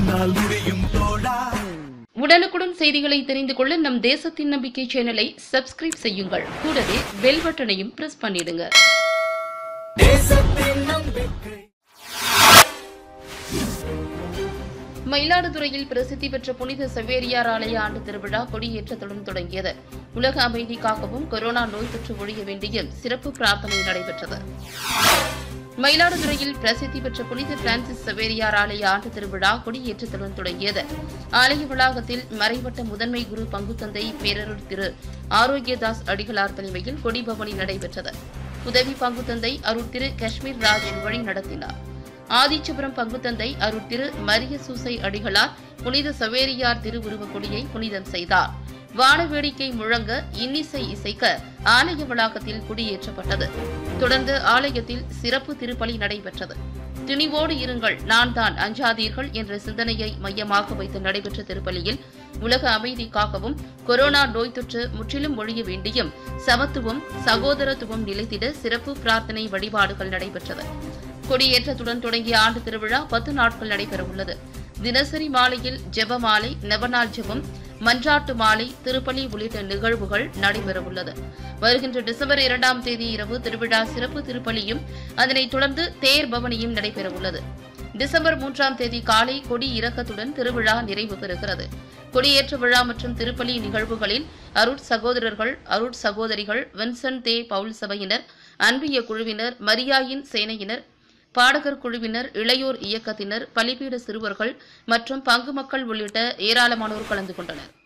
உன்னால் முடியும் தோழா உடனுக்குடன் செய்திகளை தெரிந்து கொள்ள நம் தேசத்தின் நம்பிக்கை சேனலை சப்ஸ்கிரைப் செய்யுங்கள் கூடவே பெல் பட்டனையும் பிரஸ் பண்ணிடுங்க தேசத்தின் நம்பிக்கை மயிலாடுதுறையில் பிரசித்தி பெற்ற புனித செவேரியார் ஆலய ஆண்டு திருவிழா கொடியேற்றத்துடன் தொடங்கியது உலக அமைதி காக்கவும் கொரோனா நோய் தொற்று ஒழிய வேண்டிய சிறப்பு பிரார்த்தனை நடைபெற்றது மயிலாடுதுறையில் பிரசித்தி பெற்ற புனித பிரான்சிஸ் சவேரியார் ஆலய ஆண்டு திருவிழா கொடியேற்றத்துடன் தொடங்கியது ஆலய வளாகத்தில் மறைவட்ட முதன்மை குரு பங்குத்தந்தை பேரருள் திரு ஆரோக்கியதாஸ் அடிகளார் தலைமையில் கொடிபவனி நடைபெற்றது உதவி பங்குத்தந்தை அருள் திரு காஷ்மீர் ராஜ் வழி நடத்தினார் ஆதிச்சபுரம் பங்குத்தந்தை அருள் திரு மரிய சூசை அடிகளார் புனித சவேரியார் திருவுருவக் கொடியை புனிதம் செய்தார் வான வேடிக்கை முழங்க இன்னிசை இசைக்க ஆலய வளாகத்தில் குடியேற்றப்பட்டது தொடர்ந்து ஆலயத்தில் சிறப்பு திருப்பலி நடைபெற்றது துணிவோடு இருங்கள் நான் தான் அஞ்சாதீர்கள் என்ற சிந்தனையை மையமாக வைத்து நடைபெற்ற திருப்பலியில் உலக அமைதி காக்கவும் கொரோனா நோய் தொற்று முற்றிலும் ஒழிய வேண்டியும் சமத்துவம் சகோதரத்துவம் நிலைத்திட சிறப்பு பிரார்த்தனை வழிபாடுகள் நடைபெற்றது கொடியேற்றத்துடன் தொடங்கிய ஆண்டு திருவிழா பத்து நாட்கள் நடைபெறவுள்ளது தினசரி மாலையில் ஜெப மாலை நவநாள் ஜெபம் மன்றாட்டு மாலை திருப்பலி உள்ளிட்ட நிகழ்வுகள் நடைபெறவுள்ளது வருகின்ற டிசம்பர் இரண்டாம் தேதி இரவு திருவிழா சிறப்பு திருப்பலியும் அதனைத் தொடர்ந்து தேர் பவனியும் நடைபெறவுள்ளது டிசம்பர் மூன்றாம் தேதி காலை கொடி இறக்கத்துடன் திருவிழா நிறைவு பெறுகிறது கொடியேற்ற விழா மற்றும் திருப்பலி நிகழ்வுகளில் அருட் சகோதரர்கள் அருட் சகோதரிகள் வின்சென்ட் தே பவுல் சபையினர் அன்பிய குழுவினர் மரியாயின் சேனையினர் பாடகர் குழுவினர் இளையோர் இயக்கத்தினர் பலிபீட சிறுவர்கள் மற்றும் பங்கு மக்கள் உள்ளிட்ட ஏராளமானோர் கலந்து கொண்டனர்